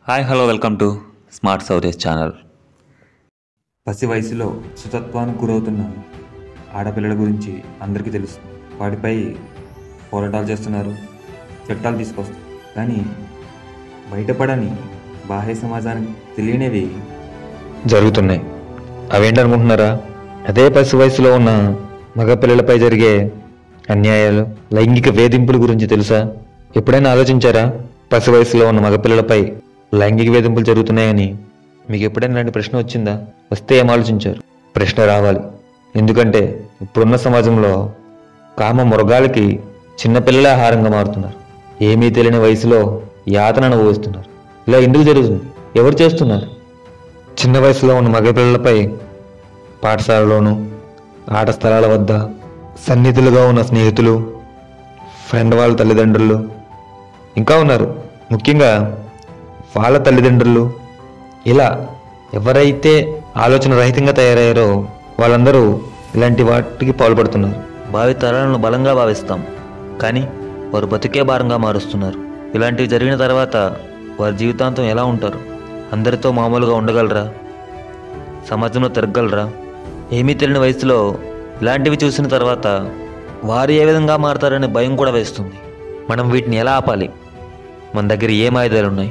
hi hello welcome to smart Souresh channel పసి వయసులో సుతత్వానికి గురవుతున్న ఆడపిల్లల గురించి అందరికీ తెలుసు వాటిపై పోరాటాలు చేస్తున్నారు చట్టాలు తీసుకొస్తారు కానీ బయటపడని బాహ్య సమాజానికి తెలియనివి జరుగుతున్నాయి అవేంటనుకుంటున్నారా అదే పసి వయసులో ఉన్న మగపిల్లలపై జరిగే అన్యాయాలు లైంగిక వేధింపుల గురించి తెలుసా ఎప్పుడైనా ఆలోచించారా పసి వయసులో ఉన్న మగపిల్లలపై లైంగిక వేధింపులు జరుగుతున్నాయని మీకు ఎప్పుడైనా ఇలాంటి ప్రశ్న వచ్చిందా వస్తే ఏం ఆలోచించారు ప్రశ్న రావాలి ఎందుకంటే ఇప్పుడున్న సమాజంలో కామ మృగాలకి చిన్నపిల్లలే ఆహారంగా మారుతున్నారు ఏమీ తెలియని వయసులో యాతన అనుభవిస్తున్నారు ఇలా ఎందుకు జరుగుతుంది ఎవరు చేస్తున్నారు చిన్న వయసులో ఉన్న మగపిల్లలపై పాఠశాలలోను ఆట స్థలాల వద్ద సన్నిధులుగా ఉన్న స్నేహితులు ఫ్రెండ్ వాళ్ళ తల్లిదండ్రులు ఇంకా ఉన్నారు ముఖ్యంగా వాళ్ళ తల్లిదండ్రులు ఇలా ఎవరైతే ఆలోచన రహితంగా తయారయ్యారో వాళ్ళందరూ ఇలాంటి వాటికి పాల్పడుతున్నారు భావి తరాలను బలంగా భావిస్తాం కానీ వారు బతికే భారంగా మారుస్తున్నారు ఇలాంటివి జరిగిన తర్వాత వారి జీవితాంతం ఎలా ఉంటారు అందరితో మామూలుగా ఉండగలరా సమాజంలో తిరగలరా ఏమీ తెలియని వయసులో ఇలాంటివి చూసిన తర్వాత వారు ఏ విధంగా మారతారనే భయం కూడా వేస్తుంది మనం వీటిని ఎలా ఆపాలి మన దగ్గర ఏం ఆయుధాలు ఉన్నాయి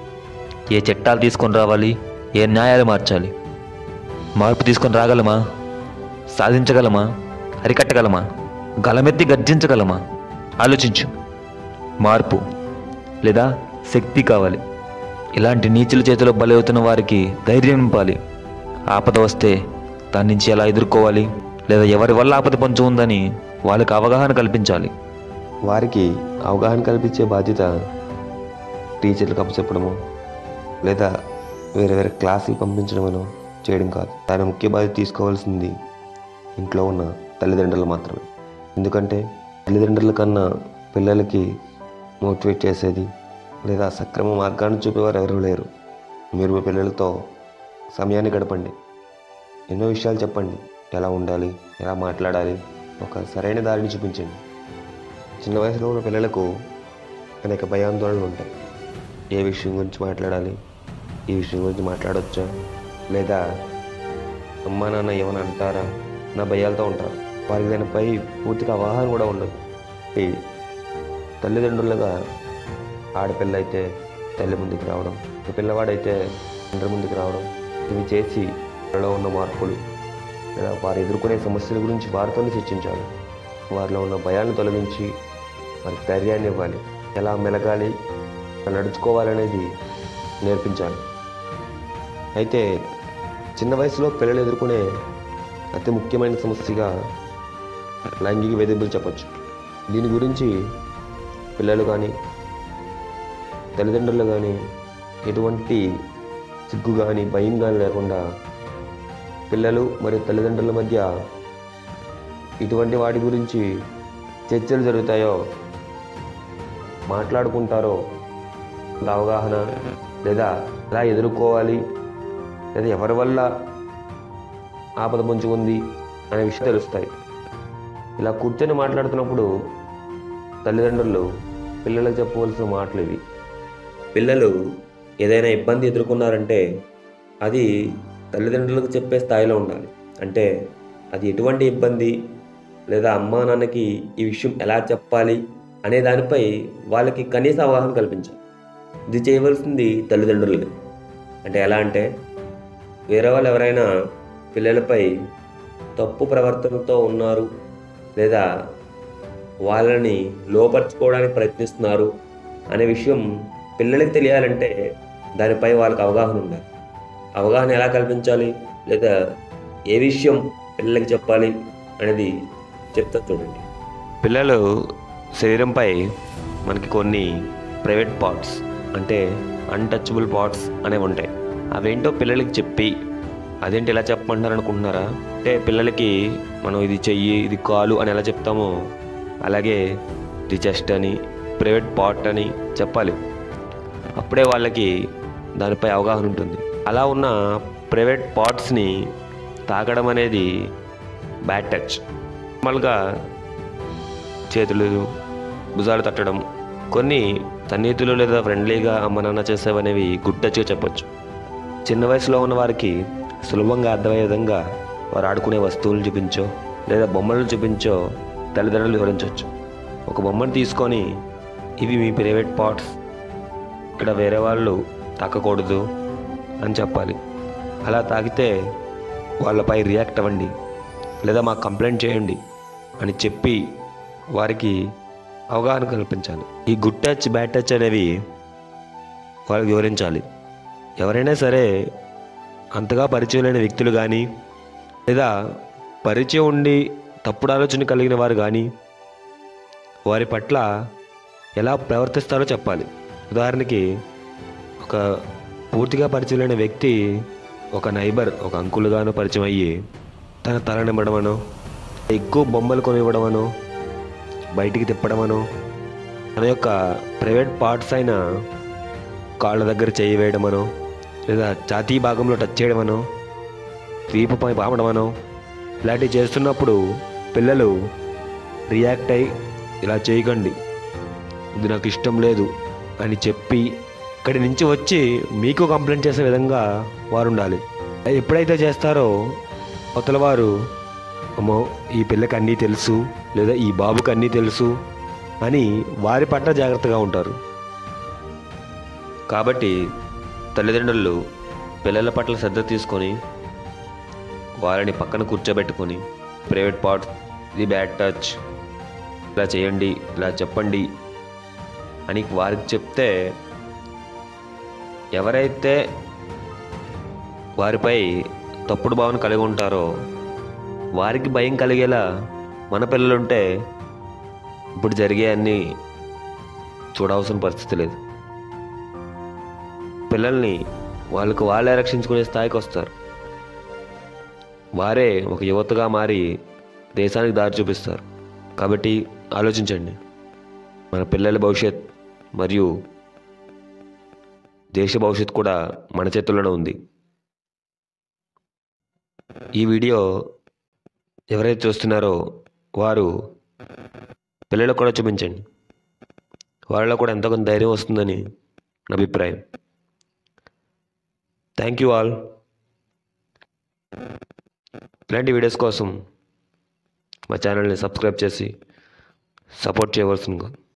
ఏ చట్టాలు తీసుకొని రావాలి ఏ న్యాయాలు మార్చాలి మార్పు తీసుకొని రాగలమా సాధించగలమా అరికట్టగలమా గలమెత్తి గర్జించగలమా ఆలోచించు మార్పు లేదా శక్తి కావాలి ఇలాంటి నీచుల చేతిలో బలవుతున్న వారికి ధైర్యం నింపాలి ఆపద వస్తే దాని నుంచి ఎలా ఎదుర్కోవాలి లేదా ఎవరి వల్ల ఆపద పొంచి ఉందని వాళ్ళకి అవగాహన కల్పించాలి వారికి అవగాహన కల్పించే బాధ్యత టీచర్లకు అప్పచెప్పడము లేదా వేరే వేరే క్లాసులు పంపించడమనో చేయడం కాదు దాని ముఖ్య బాధ్యత తీసుకోవాల్సింది ఇంట్లో ఉన్న తల్లిదండ్రులు మాత్రమే ఎందుకంటే తల్లిదండ్రుల కన్నా పిల్లలకి మోటివేట్ చేసేది లేదా సక్రమ మార్గాన్ని చూపేవారు ఎవరు లేరు మీరు మీ పిల్లలతో సమయాన్ని గడపండి ఎన్నో విషయాలు చెప్పండి ఎలా ఉండాలి ఎలా మాట్లాడాలి ఒక సరైన దారిని చూపించండి చిన్న వయసులో ఉన్న పిల్లలకు అనేక భయాందోళనలు ఉంటాయి ఏ విషయం గురించి మాట్లాడాలి ఈ విషయం గురించి మాట్లాడొచ్చా లేదా అమ్మా నాన్న ఏమైనా అంటారా నా భయాలతో ఉంటారు వారికి దానిపై పూర్తిగా అవగాహన కూడా ఉండదు ఈ తల్లిదండ్రులుగా ఆడపిల్ల అయితే తల్లి ముందుకు రావడం ఒక పిల్లవాడైతే తండ్రి ముందుకు రావడం ఇవి చేసి వాళ్ళలో ఉన్న మార్పులు లేదా వారు ఎదుర్కొనే సమస్యల గురించి వారితోనే చర్చించాలి వారిలో ఉన్న భయాన్ని తొలగించి వారికి ధైర్యాన్ని ఇవ్వాలి ఎలా మెలగాలి ఎలా నడుచుకోవాలనేది నేర్పించాలి అయితే చిన్న వయసులో పిల్లలు ఎదుర్కొనే అతి ముఖ్యమైన సమస్యగా లైంగిక వేధింపులు చెప్పచ్చు దీని గురించి పిల్లలు కానీ తల్లిదండ్రులు కానీ ఎటువంటి సిగ్గు కానీ భయం కానీ లేకుండా పిల్లలు మరియు తల్లిదండ్రుల మధ్య ఇటువంటి వాటి గురించి చర్చలు జరుగుతాయో మాట్లాడుకుంటారో అంత అవగాహన లేదా ఎలా ఎదుర్కోవాలి లేదా ఎవరి వల్ల ఆపద పొంచి ఉంది అనే విషయం తెలుస్తాయి ఇలా కూర్చొని మాట్లాడుతున్నప్పుడు తల్లిదండ్రులు పిల్లలకు చెప్పవలసిన మాటలు ఇవి పిల్లలు ఏదైనా ఇబ్బంది ఎదుర్కొన్నారంటే అది తల్లిదండ్రులకు చెప్పే స్థాయిలో ఉండాలి అంటే అది ఎటువంటి ఇబ్బంది లేదా అమ్మా నాన్నకి ఈ విషయం ఎలా చెప్పాలి అనే దానిపై వాళ్ళకి కనీస అవగాహన కల్పించాలి ఇది చేయవలసింది తల్లిదండ్రులే అంటే ఎలా అంటే వేరే వాళ్ళు ఎవరైనా పిల్లలపై తప్పు ప్రవర్తనతో ఉన్నారు లేదా వాళ్ళని లోపరుచుకోవడానికి ప్రయత్నిస్తున్నారు అనే విషయం పిల్లలకి తెలియాలంటే దానిపై వాళ్ళకి అవగాహన ఉండాలి అవగాహన ఎలా కల్పించాలి లేదా ఏ విషయం పిల్లలకి చెప్పాలి అనేది చెప్తా చూడండి పిల్లలు శరీరంపై మనకి కొన్ని ప్రైవేట్ పార్ట్స్ అంటే అన్టచబుల్ పార్ట్స్ అనేవి ఉంటాయి అవేంటో పిల్లలకి చెప్పి అదేంటి ఎలా చెప్పమంటారు అనుకుంటున్నారా అంటే పిల్లలకి మనం ఇది చెయ్యి ఇది కాలు అని ఎలా చెప్తామో అలాగే ఇది చెస్ట్ అని ప్రైవేట్ పార్ట్ అని చెప్పాలి అప్పుడే వాళ్ళకి దానిపై అవగాహన ఉంటుంది అలా ఉన్న ప్రైవేట్ పార్ట్స్ని తాకడం అనేది బ్యాడ్ టచ్ నార్మల్గా చేతులు భుజాలు తట్టడం కొన్ని సన్నిహితులు లేదా ఫ్రెండ్లీగా అమ్మ నాన్న చేసేవనేవి గుడ్ టచ్గా చెప్పొచ్చు చిన్న వయసులో ఉన్న వారికి సులభంగా అర్థమయ్యే విధంగా వారు ఆడుకునే వస్తువులు చూపించో లేదా బొమ్మలను చూపించో తల్లిదండ్రులు వివరించవచ్చు ఒక బొమ్మను తీసుకొని ఇవి మీ ప్రైవేట్ పార్ట్స్ ఇక్కడ వేరే వాళ్ళు తాకకూడదు అని చెప్పాలి అలా తాకితే వాళ్ళపై రియాక్ట్ అవ్వండి లేదా మాకు కంప్లైంట్ చేయండి అని చెప్పి వారికి అవగాహన కల్పించాలి ఈ గుడ్ టచ్ బ్యాడ్ టచ్ అనేవి వాళ్ళకి వివరించాలి ఎవరైనా సరే అంతగా పరిచయం లేని వ్యక్తులు కానీ లేదా పరిచయం ఉండి తప్పుడు ఆలోచన కలిగిన వారు కానీ వారి పట్ల ఎలా ప్రవర్తిస్తారో చెప్పాలి ఉదాహరణకి ఒక పూర్తిగా పరిచయం లేని వ్యక్తి ఒక నైబర్ ఒక అంకులుగాను పరిచయం అయ్యి తన తల నిమ్మడమనో ఎక్కువ బొమ్మలు కొనివ్వడమనో బయటికి తిప్పడమనో తన యొక్క ప్రైవేట్ పార్ట్స్ అయిన కాళ్ళ దగ్గర చేయి వేయడమనో లేదా ఛాతీ భాగంలో టచ్ చేయడమనో వీపుపై పాపడమనో ఇలాంటివి చేస్తున్నప్పుడు పిల్లలు రియాక్ట్ అయ్యి ఇలా చేయకండి ఇది నాకు ఇష్టం లేదు అని చెప్పి ఇక్కడి నుంచి వచ్చి మీకు కంప్లైంట్ చేసే విధంగా వారు ఉండాలి ఎప్పుడైతే చేస్తారో అవతల వారు అమ్మో ఈ పిల్లకి అన్నీ తెలుసు లేదా ఈ బాబుకి అన్నీ తెలుసు అని వారి పట్ల జాగ్రత్తగా ఉంటారు కాబట్టి తల్లిదండ్రులు పిల్లల పట్ల శ్రద్ధ తీసుకొని వారిని పక్కన కూర్చోబెట్టుకొని ప్రైవేట్ పార్ట్ ఇది బ్యాడ్ టచ్ ఇలా చేయండి ఇలా చెప్పండి అని వారికి చెప్తే ఎవరైతే వారిపై తప్పుడు భావన కలిగి ఉంటారో వారికి భయం కలిగేలా మన పిల్లలుంటే ఇప్పుడు జరిగే అన్నీ చూడవలసిన పరిస్థితి లేదు పిల్లల్ని వాళ్ళకు వాళ్ళే రక్షించుకునే స్థాయికి వస్తారు వారే ఒక యువతగా మారి దేశానికి దారి చూపిస్తారు కాబట్టి ఆలోచించండి మన పిల్లల భవిష్యత్ మరియు దేశ భవిష్యత్ కూడా మన చేతుల్లోనే ఉంది ఈ వీడియో ఎవరైతే చూస్తున్నారో వారు పిల్లలకు కూడా చూపించండి వాళ్ళలో కూడా ఎంతో కొంత ధైర్యం వస్తుందని నా అభిప్రాయం థ్యాంక్ యూ ఆల్ ఇలాంటి వీడియోస్ కోసం మా ఛానల్ని సబ్స్క్రైబ్ చేసి సపోర్ట్ చేయవలసిందిగా